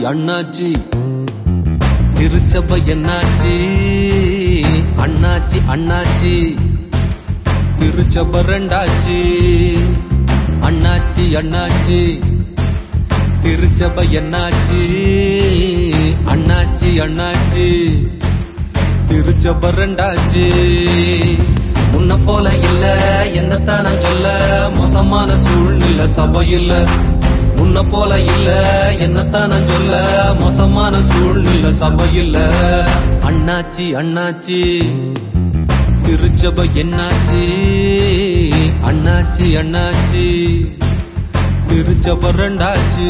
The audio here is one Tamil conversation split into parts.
அண்ணாச்சி திருச்சபை என்னாச்சி அண்ணாச்சி அண்ணாச்சி திருச்சபை ரெண்டாச்சி அண்ணாச்சி அண்ணாச்சி திருச்சபை என்னாச்சி அண்ணாச்சி அண்ணாச்சி திருச்சபை ரெண்டாச்சி உன்னை போல இல்ல என்னத்தான் நான் சொல்ல மோசமான சூழ்நிலை சபையில் உன்னை போல இல்ல என்னத்தான் நான் சொல்ல மோசமான சூழ்நிலை சபையில் அண்ணாச்சி அண்ணாச்சி திருச்சபை என்னாச்சி அண்ணாச்சி அண்ணாச்சி திருச்சபை ரெண்டாச்சு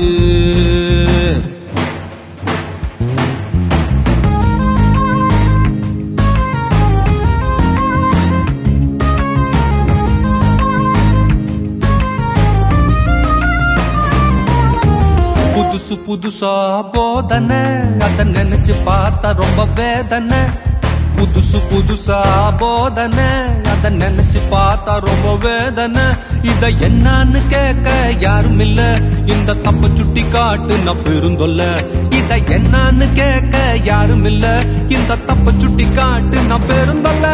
புதுசு புதுசா போதனை அத நினைச்சு பார்த்தா ரொம்ப வேதனை புதுசு புதுசா போதனை அத நினைச்சு பார்த்தா ரொம்ப வேதனை இத என்னன்னு கேட்க யாரும் இல்ல இந்த தப்ப சுட்டி காட்டு நான் பெருந்தொல்ல இத என்னன்னு கேட்க யாரும் இல்ல இந்த தப்ப சுட்டி காட்டு நான் பெருந்தொல்ல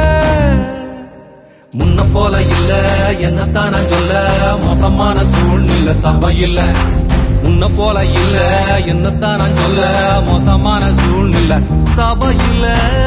முன்ன போல இல்ல என்னத்தான் நான் சொல்ல மோசமான சூழ்நிலை சபையில் முன்ன போல இல்ல என்னத்தான் நான் சொல்ல மோசமான சூழ்நிலை சபையில்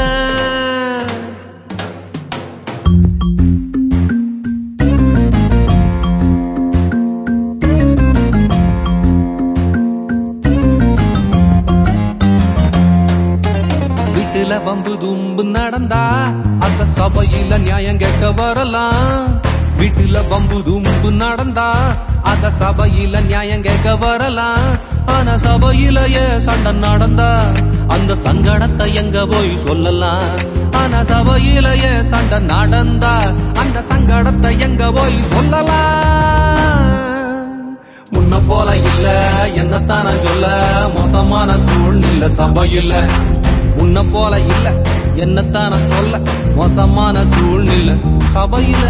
வீட்டுல வம்பு தும்பு நடந்தா அந்த சபையில நியாயம் கேட்க வரலாம் வீட்டுல வம்பு தும்பு நடந்தா அந்த சபையில நியாயம் கேட்க வரலாம் ஆனா சபையிலேயே சண்டை நடந்தா அந்த சங்கடத்தை எங்க போய் சொல்லலாம் ஆனா சபையிலேயே சண்டை நடந்தா அந்த சங்கடத்தை எங்க போய் சொல்லலாம் முன்ன போல இல்ல என்னத்தான் நான் சொல்ல மோசமான சூழ்நிலை சபையில் முன்ன போல இல்ல என்னத்தான் நான் சொல்ல மோசமான சூழ்நிலை சபையில்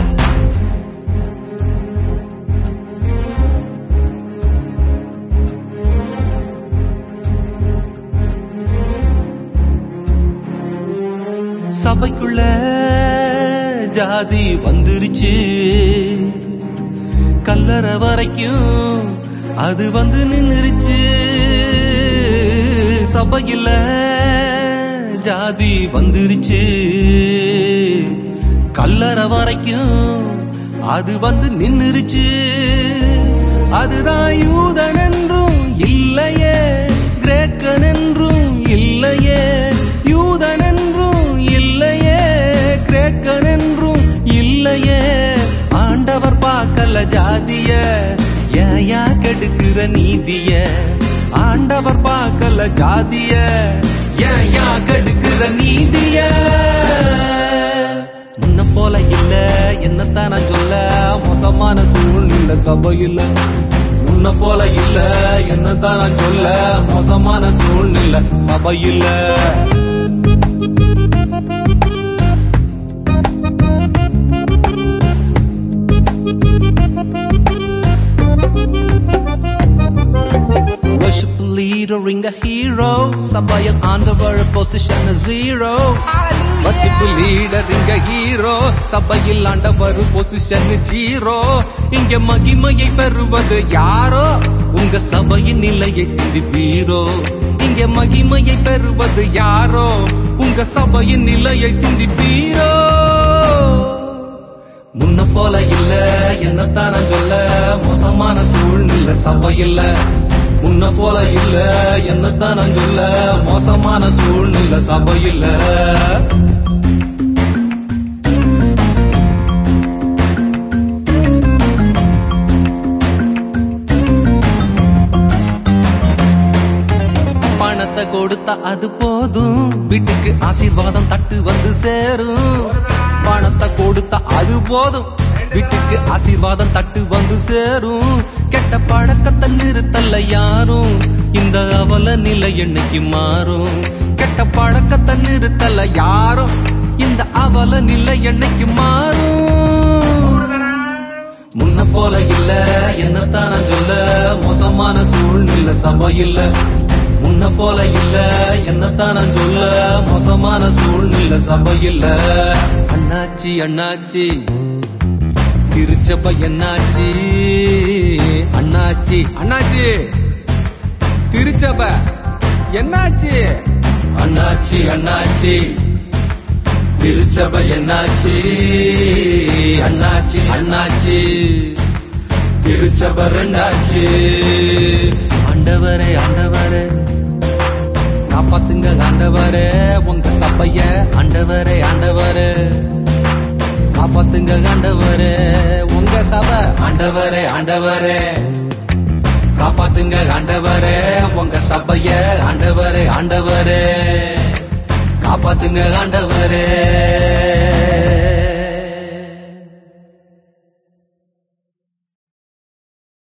சபைக்குள்ள ஜாதி வந்துருச்சு கல்லறை வரைக்கும் அது வந்து நின்னுருச்சு சபையில ஜாதி வந்துருச்சு கல்லறை வரைக்கும் அது வந்து நின்னுருச்சு அதுதான் யூதன் என்றும் இல்லையே கிரேக்கன் என்றும் இல்லையே யூதன் என்றும் இல்லையே கிரேக்கன் என்றும் இல்லையே ஆண்டவர் பார்க்கல ஜாதிய ஏயா கெடுக்கிற நீதிய ஆண்டவர் பார்க்கல ஜாதிய ஏயா கெடுக்கிற நீதிய முன்ன போல இல்ல என்னத்தான் நான் சொல்ல மொத்தமான சூழ்நிலை சபையில் முன்ன போல இல்ல என்னத்தான் நான் சொல்ல மோசமான சூழ்நிலை சபையில் Worship leader ring a hero சபையில் ஆண்டவர் position zero Worship leader ring a hero சபையில் ஆண்டவர் பொசிஷன் ஜீரோ இங்க மகிமையை பெறுவது யாரோ உங்க சபையின் நிலையை சிந்திப்பீரோ இங்க மகிமையை பெறுவது யாரோ உங்க சபையின் நிலையை சிந்திப்பீரோ முன்ன போல இல்ல என்னத்தான் நான் சொல்ல மோசமான சூழ்நிலை சபையில் முன்ன போல இல்ல என்னத்தான் நான் சொல்ல மோசமான சூழ்நிலை சபையில் பணத்தை கொடுத்தா அது போதும் வீட்டுக்கு ஆசீர்வாதம் தட்டு வந்து சேரும் பணத்தை கொடுத்தா அது போதும் வீட்டுக்கு ஆசீர்வாதம் தட்டு வந்து சேரும் கெட்ட பழக்கத்தை நிறுத்தல யாரும் இந்த அவல நிலை என்னைக்கு மாறும் கெட்ட பழக்கத்தை நிறுத்தல யாரும் இந்த அவல நிலை என்னைக்கு மாறும் முன்ன போல இல்ல என்னத்தான் நான் சொல்ல மோசமான சூழ்நிலை சபையில் முன்ன போல இல்ல என்னத்தான் நான் சொல்ல மோசமான சூழ்நிலை சபை இல்ல அண்ணாச்சி அண்ணாச்சி திருச்சபை என்னாச்சி அண்ணாச்சி அண்ணாச்சி திருச்சபை என்னாச்சு அண்ணாச்சி அண்ணாச்சி திருச்சபை என்னாச்சு அண்ணாச்சி அண்ணாச்சி திருச்சபை ரெண்டாச்சு ஆண்டவரே ஆண்டவரே காப்பாத்துங்க ஆண்டவரே உங்க சபைய ஆண்டவரே ஆண்டவரே காப்பாத்துங்க ஆண்டவரே உங்க சபை ஆண்டவரே ஆண்டவரே காப்பாத்துங்க ஆண்டவரே உங்க சபைய ஆண்டவரே ஆண்டவரே காப்பாத்துங்க ஆண்டவரே